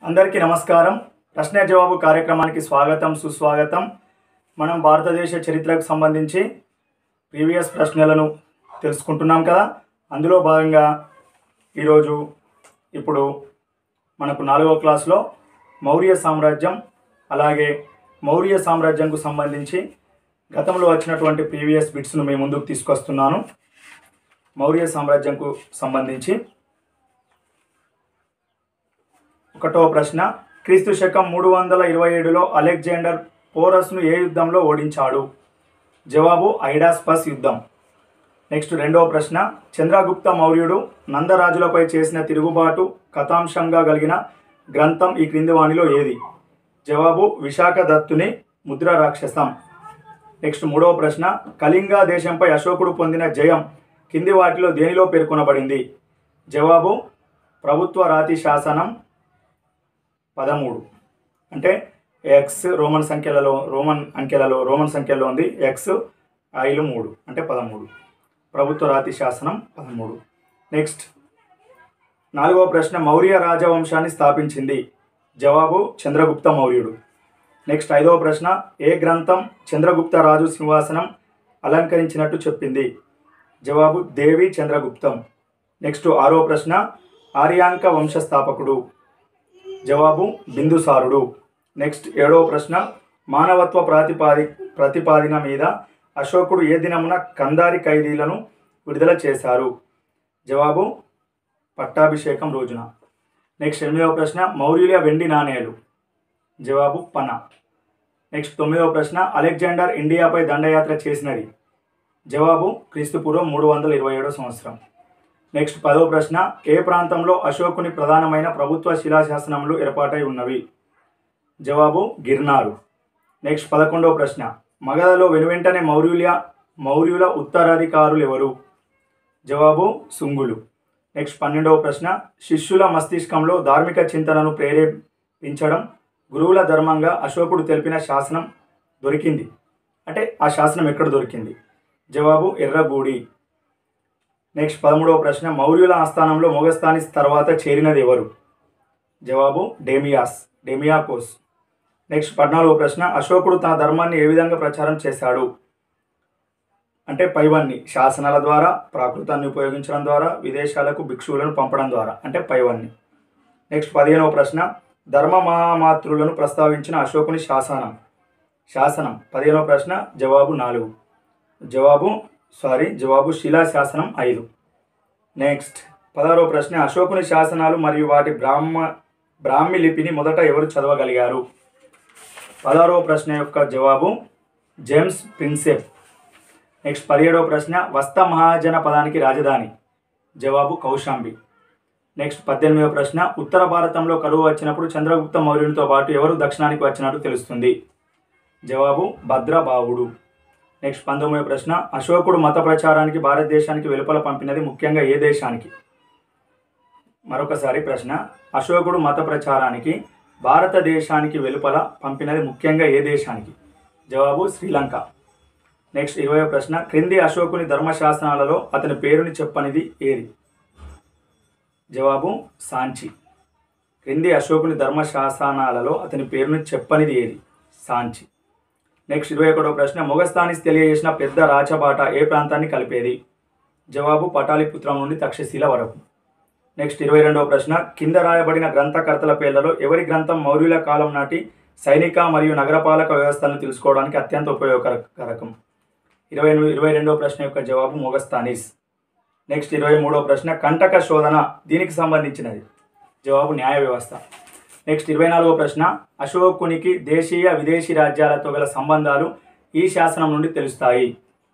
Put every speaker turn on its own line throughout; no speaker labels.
అందరికీ నమస్కారం ప్రశ్న జవాబు కార్యక్రమానికి స్వాగతం సుస్వాగతం మనం భారతదేశ చరిత్రకు సంబంధించి ప్రీవియస్ ప్రశ్నలను తెలుసుకుంటున్నాం కదా అందులో భాగంగా ఈరోజు ఇప్పుడు మనకు నాలుగో క్లాస్లో మౌర్య సామ్రాజ్యం అలాగే మౌర్య సామ్రాజ్యంకు సంబంధించి గతంలో వచ్చినటువంటి ప్రీవియస్ బిట్స్ను మీ ముందుకు తీసుకొస్తున్నాను మౌర్య సామ్రాజ్యంకు సంబంధించి ఒకటో ప్రశ్న క్రీస్తు శకం మూడు వందల ఇరవై ఏడులో అలెగ్జాండర్ పోరస్ను ఏ యుద్ధంలో ఓడించాడు జవాబు ఐడాస్పస్ యుద్ధం నెక్స్ట్ రెండవ ప్రశ్న చంద్రగుప్త మౌర్యుడు నందరాజులపై చేసిన తిరుగుబాటు కథాంశంగా కలిగిన గ్రంథం ఈ క్రింది వాణిలో ఏది జవాబు విశాఖ దత్తుని ముద్ర రాక్షసం నెక్స్ట్ మూడవ ప్రశ్న కళింగ దేశంపై అశోకుడు పొందిన జయం కింది వాటిలో దేనిలో పేర్కొనబడింది జవాబు ప్రభుత్వ రాతి శాసనం పదమూడు అంటే ఎక్స్ రోమన్ సంఖ్యలలో రోమన్ అంకెలలో రోమన్ సంఖ్యలో ఉంది ఎక్స్ ఐలు మూడు అంటే పదమూడు ప్రభుత్వ రాతి శాసనం పదమూడు నెక్స్ట్ నాలుగవ ప్రశ్న మౌర్య రాజవంశాన్ని స్థాపించింది జవాబు చంద్రగుప్త మౌర్యుడు నెక్స్ట్ ఐదవ ప్రశ్న ఏ గ్రంథం చంద్రగుప్త రాజు సింహాసనం అలంకరించినట్టు చెప్పింది జవాబు దేవి చంద్రగుప్తం నెక్స్ట్ ఆరో ప్రశ్న ఆర్యాంక వంశస్థాపకుడు జవాబు బిందుసారుడు నెక్స్ట్ ఏడవ ప్రశ్న మానవత్వ ప్రాతిపాది ప్రతిపాదిన మీద అశోకుడు ఏ దినమున కందారి ఖైదీలను విడుదల చేశారు జవాబు పట్టాభిషేకం రోజున నెక్స్ట్ ఎనిమిదవ ప్రశ్న మౌర్యుల వెండి నాణేలు జవాబు పన నెక్స్ట్ తొమ్మిదవ ప్రశ్న అలెగ్జాండర్ ఇండియాపై దండయాత్ర చేసినది జవాబు క్రీస్తుపూర్వం మూడు వందల ఇరవై ఏడవ సంవత్సరం నెక్స్ట్ పదవ ప్రశ్న ఏ ప్రాంతంలో అశోకుని ప్రధానమైన ప్రభుత్వ శిలాశాసనములు ఏర్పాటై ఉన్నవి జవాబు గిర్నారు నెక్స్ట్ పదకొండవ ప్రశ్న మగధలో వెనువెంటనే మౌర్యుల మౌర్యుల ఉత్తరాధికారులు ఎవరు జవాబు సుంగులు నెక్స్ట్ పన్నెండవ ప్రశ్న శిష్యుల మస్తిష్కంలో ధార్మిక చింతనను ప్రేరేపించడం గురువుల ధర్మంగా అశోకుడు తెలిపిన శాసనం దొరికింది అంటే ఆ శాసనం ఎక్కడ దొరికింది జవాబు ఎర్రగూడి నెక్స్ట్ పదమూడవ ప్రశ్న మౌర్యుల ఆస్థానంలో మొగస్థాని తర్వాత చేరినది ఎవరు జవాబు డేమియాస్ డేమియాకోస్ నెక్స్ట్ పద్నాలుగవ ప్రశ్న అశోకుడు తన ధర్మాన్ని ఏ విధంగా ప్రచారం చేశాడు అంటే పైవన్ని శాసనాల ద్వారా ప్రాకృతాన్ని ఉపయోగించడం ద్వారా విదేశాలకు భిక్షువులను పంపడం ద్వారా అంటే పైవన్ని నెక్స్ట్ పదిహేనవ ప్రశ్న ధర్మ మహామాతృలను ప్రస్తావించిన అశోకుని శాసనం శాసనం పదిహేనవ ప్రశ్న జవాబు నాలుగు జవాబు సారీ జవాబు శిలా శాసనం ఐదు నెక్స్ట్ పదహారో ప్రశ్న అశోకుని శాసనాలు మరియు వాటి బ్రాహ్మ బ్రాహ్మి లిపిని మొదట ఎవరు చదవగలిగారు పదహారవ ప్రశ్న యొక్క జవాబు జేమ్స్ ప్రిన్సెప్ నెక్స్ట్ పదిహేడవ ప్రశ్న వస్త మహాజన పదానికి రాజధాని జవాబు కౌశాంబి నెక్స్ట్ పద్దెనిమిదవ ప్రశ్న ఉత్తర భారతంలో కరువు వచ్చినప్పుడు చంద్రగుప్త మౌర్యునితో పాటు ఎవరు దక్షిణానికి వచ్చినట్టు తెలుస్తుంది జవాబు భద్రబావుడు నెక్స్ట్ పంతొమ్మిదవ ప్రశ్న అశోకుడు మత ప్రచారానికి భారతదేశానికి వెలుపల పంపినది ముఖ్యంగా ఏ దేశానికి మరొకసారి ప్రశ్న అశోకుడు మత ప్రచారానికి భారతదేశానికి వెలుపల పంపినది ముఖ్యంగా ఏ దేశానికి జవాబు శ్రీలంక నెక్స్ట్ ఇరవై ప్రశ్న క్రింది అశోకుని ధర్మశాస్త్రాలలో అతని పేరుని చెప్పనిది ఏది జవాబు సాంచి క్రింది అశోకుని ధర్మశాసనాలలో అతని పేరుని చెప్పనిది ఏది సాంచి నెక్స్ట్ ఇరవై ఒకటో ప్రశ్న మొగస్థానిస్ తెలియజేసిన పెద్ద రాచబాట ఏ ప్రాంతాన్ని కలిపేది జవాబు పటాలిపుత్రం నుండి తక్షశీల వరకు నెక్స్ట్ ఇరవై రెండవ ప్రశ్న కింద రాయబడిన గ్రంథకర్తల పేర్లలో ఎవరి గ్రంథం మౌర్యుల కాలం నాటి సైనిక మరియు నగరపాలక వ్యవస్థలను తెలుసుకోవడానికి అత్యంత ఉపయోగకరకం ఇరవై ఇరవై రెండవ ప్రశ్న యొక్క జవాబు మొగస్తానిస్ నెక్స్ట్ ఇరవై మూడవ ప్రశ్న కంటక శోధన దీనికి సంబంధించినది జవాబు న్యాయ వ్యవస్థ నెక్స్ట్ ఇరవై నాలుగవ ప్రశ్న అశోకునికి దేశీయ విదేశీ రాజ్యాలతో గల సంబంధాలు ఈ శాసనం నుండి తెలుస్తాయి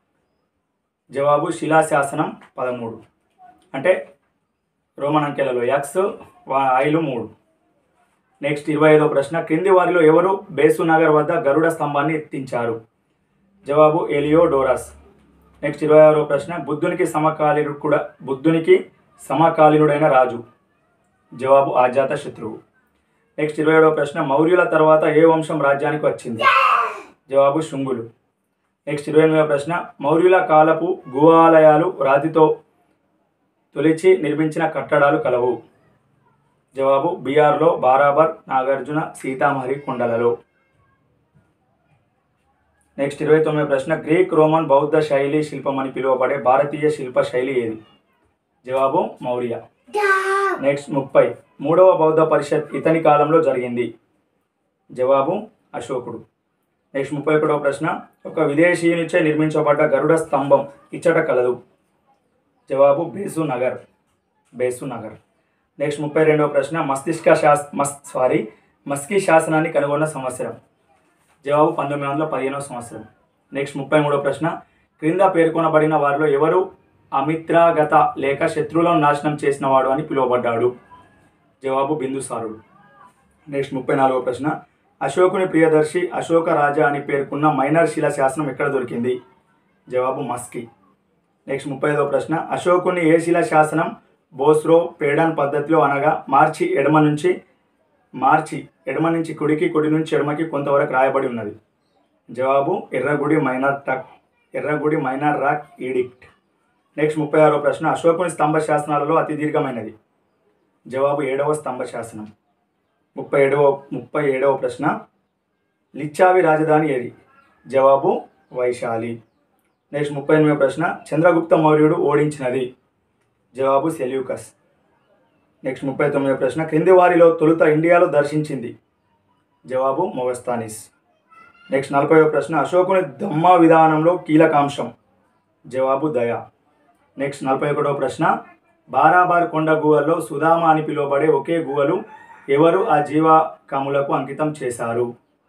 జవాబు శిలాశాసనం పదమూడు అంటే రోమన్ అంకెలలో ఎక్స్ ఐలు మూడు నెక్స్ట్ ఇరవై ఐదో ప్రశ్న క్రింది వారిలో ఎవరు బేసునగర్ వద్ద గరుడ స్తంభాన్ని ఎత్తించారు జవాబు ఎలియో డోరస్ నెక్స్ట్ ఇరవై ఆరో ప్రశ్న బుద్ధునికి సమకాలీనుడు కూడా బుద్ధునికి సమకాలీనుడైన రాజు జవాబు ఆజాత శత్రువు నెక్స్ట్ ఇరవై ఏడవ ప్రశ్న మౌర్యుల తర్వాత ఏ వంశం రాజ్యానికి వచ్చింది జవాబు శుంగులు నెక్స్ట్ ఇరవై ఎనిమిదవ ప్రశ్న మౌర్యుల కాలపు గుహాలయాలు రాతితో తొలిచి నిర్మించిన కట్టడాలు కలవు జవాబు బీహార్లో బారాబర్ నాగార్జున సీతామహరి కొండలలో నెక్స్ట్ ఇరవై తొమ్మిది ప్రశ్న గ్రీక్ రోమన్ బౌద్ధ శైలి శిల్పం అని పిలువబడే భారతీయ శిల్ప శైలి ఏది జవాబు మౌర్య నెక్స్ట్ ముప్పై మూడవ బౌద్ధ పరిషత్ ఇతని కాలంలో జరిగింది జవాబు అశోకుడు నెక్స్ట్ ముప్పై ఒకటవ ప్రశ్న ఒక విదేశీయునిచే నిర్మించబడ్డ గరుడ స్తంభం ఇచ్చట కలదు జవాబు Besnagar Besnagar next ముప్పై రెండవ ప్రశ్న మస్తిష్క శాస్ మస్ సారీ మస్కీ శాసనాన్ని కనుగొన్న సంవత్సరం జవాబు పంతొమ్మిది వందల పదిహేనవ సంవత్సరం నెక్స్ట్ ముప్పై మూడవ ప్రశ్న క్రింద పేర్కొనబడిన వారిలో ఎవరు అమిత్రాగత లేక శత్రువులను నాశనం చేసినవాడు అని పిలువబడ్డాడు జవాబు బిందుసారుడు నెక్స్ట్ ముప్పై నాలుగవ ప్రశ్న అశోకుని ప్రియదర్శి అశోక రాజా అని పేర్కొన్న మైనర్ శిలా శాసనం ఎక్కడ దొరికింది జవాబు మస్కీ నెక్స్ట్ ముప్పై ఐదవ ప్రశ్న అశోకుని ఏ శిలా శాసనం బోస్రో పేడాన్ పద్ధతిలో అనగా మార్చి ఎడమ నుంచి మార్చి ఎడమ నుంచి కుడికి కుడి నుంచి ఎడమకి కొంతవరకు రాయబడి ఉన్నది జవాబు ఎర్రగుడి మైనర్ టక్ Erragudi minor rock edict next ముప్పై ఆరో ప్రశ్న అశోకుని స్తంభ శాసనాలలో అతి దీర్ఘమైనది జవాబు ఏడవ స్తంభ శాసనం ముప్పై ఏడవ ముప్పై ఏడవ ప్రశ్న లిచ్చావి రాజధాని ఏది జవాబు వైశాలి నెక్స్ట్ ముప్పై ఎనిమిదవ ప్రశ్న చంద్రగుప్త మౌర్యుడు ఓడించినది జవాబు సెల్యూకస్ నెక్స్ట్ ముప్పై తొమ్మిదవ ప్రశ్న క్రింది వారిలో తొలుత ఇండియాలో దర్శించింది జవాబు మొగస్తానిస్ నెక్స్ట్ నలభైవ ప్రశ్న అశోకుని దమ్మ విధానంలో కీలకాంశం జవాబు దయ నెక్స్ట్ నలభై ఒకటవ ప్రశ్న బారాబార్ కొండ గుహల్లో సుధామ అని పిలువబడే ఒకే గుహలు ఎవరు ఆ జీవకములకు అంకితం చేశారు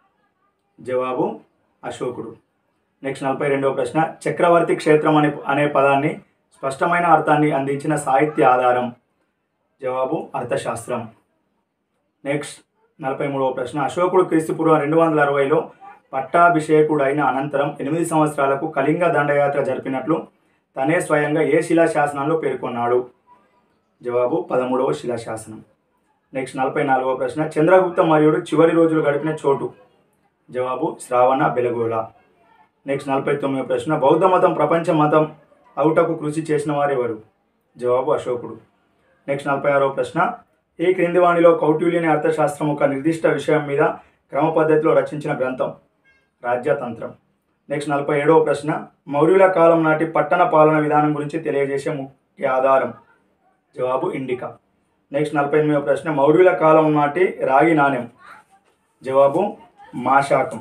జవాబు అశోకుడు నెక్స్ట్ నలభై రెండవ ప్రశ్న చక్రవర్తి క్షేత్రం అనే అనే పదాన్ని స్పష్టమైన అర్థాన్ని అందించిన సాహిత్య ఆధారం జవాబు అర్థశాస్త్రం నెక్స్ట్ నలభై మూడవ ప్రశ్న అశోకుడు క్రీస్తుపూర్వం రెండు వందల అరవైలో పట్టాభిషేకుడైన అనంతరం ఎనిమిది సంవత్సరాలకు కళింగ దండయాత్ర జరిపినట్లు తనే స్వయంగా ఏ శిలాశాసనంలో పేర్కొన్నాడు జవాబు పదమూడవ శిలాశాసనం నెక్స్ట్ నలభై నాలుగవ ప్రశ్న చంద్రగుప్త మర్యుడు చివరి రోజులు గడిపిన చోటు జవాబు శ్రావణ బెలగోల నెక్స్ట్ నలభై తొమ్మిదవ ప్రశ్న బౌద్ధ మతం ప్రపంచ మతం అవుటకు కృషి చేసిన వారెవరు జవాబు అశోకుడు నెక్స్ట్ నలభై ఆరవ ప్రశ్న ఈ క్రింది వాణిలో కౌటిల్యుని అర్థశాస్త్రం ఒక నిర్దిష్ట విషయం మీద క్రమ పద్ధతిలో రచించిన గ్రంథం రాజ్యతంత్రం నెక్స్ట్ నలభై ఏడవ ప్రశ్న మౌర్యుల కాలం నాటి పట్టణ పాలన విధానం గురించి తెలియజేసే ముఖ్య ఆధారం జవాబు ఇండికా నెక్స్ట్ నలభై ఎనిమిదవ ప్రశ్న మౌర్యుల కాలం నాటి రాగి నాణ్యం జవాబు మాశాకం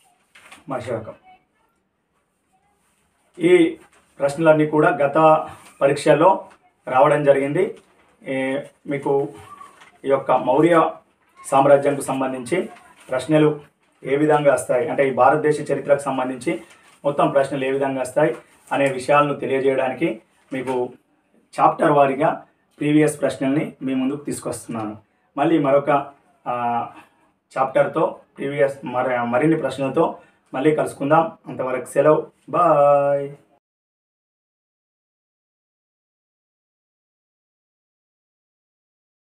మాశాకం ఈ ప్రశ్నలన్నీ కూడా గత పరీక్షల్లో రావడం జరిగింది ఏ, మీకు ఈ యొక్క మౌర్య సామ్రాజ్యంకు సంబంధించి ప్రశ్నలు ఏ విధంగా వస్తాయి అంటే ఈ భారతదేశ చరిత్రకు సంబంధించి మొత్తం ప్రశ్నలు ఏ విధంగా వస్తాయి అనే విషయాలను తెలియజేయడానికి మీకు చాప్టర్ వారీగా ప్రీవియస్ ప్రశ్నల్ని మీ ముందుకు తీసుకొస్తున్నాను మళ్ళీ మరొక ఆ, చాప్టర్తో ప్రీవియస్ మరి మరిన్ని ప్రశ్నలతో మళ్ళీ కలుసుకుందాం అంతవరకు సెలవు బాయ్